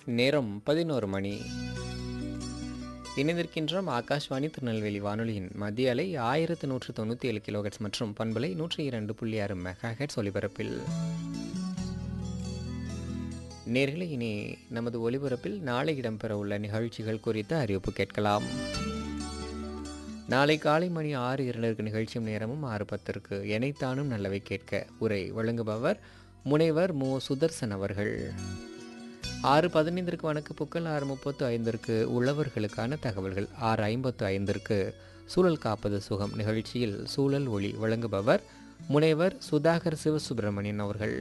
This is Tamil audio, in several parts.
நேரம் பதினோரு மணி இணைந்திருக்கின்றோம் ஆகாஷ்வாணி திருநெல்வேலி வானொலியின் மத்திய அலை ஆயிரத்து நூற்று தொண்ணூற்றி ஏழு கிலோஹெட்ஸ் மற்றும் பண்பலை நூற்றி இரண்டு புள்ளி ஆறு மெகா ஹெட்ஸ் ஒலிபரப்பில் நேர்களை இனி நமது ஒலிபரப்பில் நாளை இடம்பெற உள்ள நிகழ்ச்சிகள் குறித்த அறிவிப்பு கேட்கலாம் நாளை காலை மணி ஆறு இரண்டிற்கு நிகழ்ச்சியும் நேரமும் ஆறு பத்திற்கு எனைத்தானும் நல்லவை கேட்க உரை வழங்குபவர் முனைவர் மு சுதர்சன் அவர்கள் ஆறு பதினைந்திற்கு வணக்க புக்கள் ஆறு முப்பத்து ஐந்திற்கு உழவர்களுக்கான தகவல்கள் ஆறு ஐம்பத்து ஐந்திற்கு சூழல் காப்பது சுகம் நிகழ்ச்சியில் சூழல் ஒளி வழங்குபவர் முனைவர் சுதாகர் சிவசுப்பிரமணியன் அவர்கள்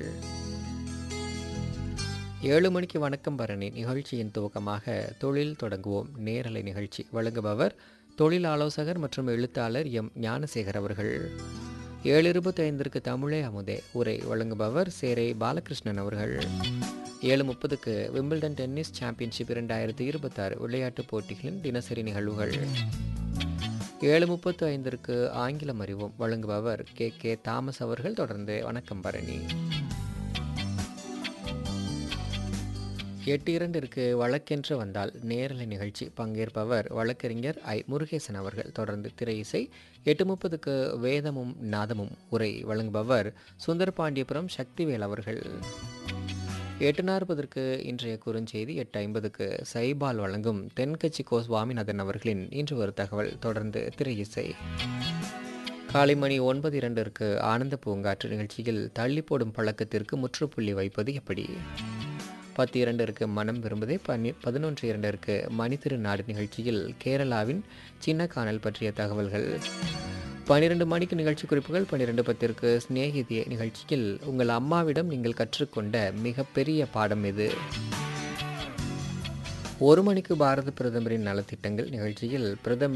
ஏழு மணிக்கு வணக்கம் பரணி நிகழ்ச்சியின் துவக்கமாக தொழில் தொடங்குவோம் நேரலை நிகழ்ச்சி வழங்குபவர் தொழில் ஆலோசகர் மற்றும் எழுத்தாளர் எம் ஞானசேகர் அவர்கள் ஏழு இருபத்தி ஐந்திற்கு தமிழே அமுதே உரை வழங்குபவர் சேரை பாலகிருஷ்ணன் அவர்கள் ஏழு முப்பதுக்கு விம்பிள்டன் டென்னிஸ் சாம்பியன்ஷிப் இரண்டாயிரத்தி இருபத்தாறு விளையாட்டுப் போட்டிகளின் தினசரி நிகழ்வுகள் ஏழு முப்பத்து ஐந்திற்கு ஆங்கிலம் அறிவோம் வழங்குபவர் கே கே தாமஸ் அவர்கள் தொடர்ந்து வணக்கம் பரணி எட்டு இரண்டிற்கு வழக்கென்று வந்தால் நேரலை நிகழ்ச்சி பங்கேற்பவர் வழக்கறிஞர் ஐ முருகேசன் அவர்கள் தொடர்ந்து திரை இசை எட்டு முப்பதுக்கு வேதமும் நாதமும் உரை வழங்குபவர் சுந்தரபாண்டியபுரம் சக்திவேல் அவர்கள் எட்டு நாற்பதற்கு இன்றைய குறுஞ்செய்தி எட்டு ஐம்பதுக்கு சைபால் வழங்கும் தென்கட்சி கோ சுவாமிநாதன் அவர்களின் இன்று ஒரு தகவல் தொடர்ந்து திரை இசை காலை மணி ஒன்பது இரண்டிற்கு ஆனந்த பூங்காற்று நிகழ்ச்சியில் தள்ளி போடும் பழக்கத்திற்கு முற்றுப்புள்ளி வைப்பது எப்படி பத்து இரண்டிற்கு மனம் விரும்புதே பனி பதினொன்று இரண்டிற்கு மணித்திரு நாடு நிகழ்ச்சியில் கேரளாவின் சின்ன காணல் பற்றிய தகவல்கள் பன்னிரெண்டு மணிக்கு நிகழ்ச்சி குறிப்புகள் பன்னிரெண்டு பத்திற்கு சிநேகிதிய நிகழ்ச்சியில் உங்கள் அம்மாவிடம் நீங்கள் கற்றுக்கொண்ட மிகப்பெரிய பாடம் எது ஒரு மணிக்கு பாரத பிரதமரின் நலத்திட்டங்கள் நிகழ்ச்சியில் பிரதமர்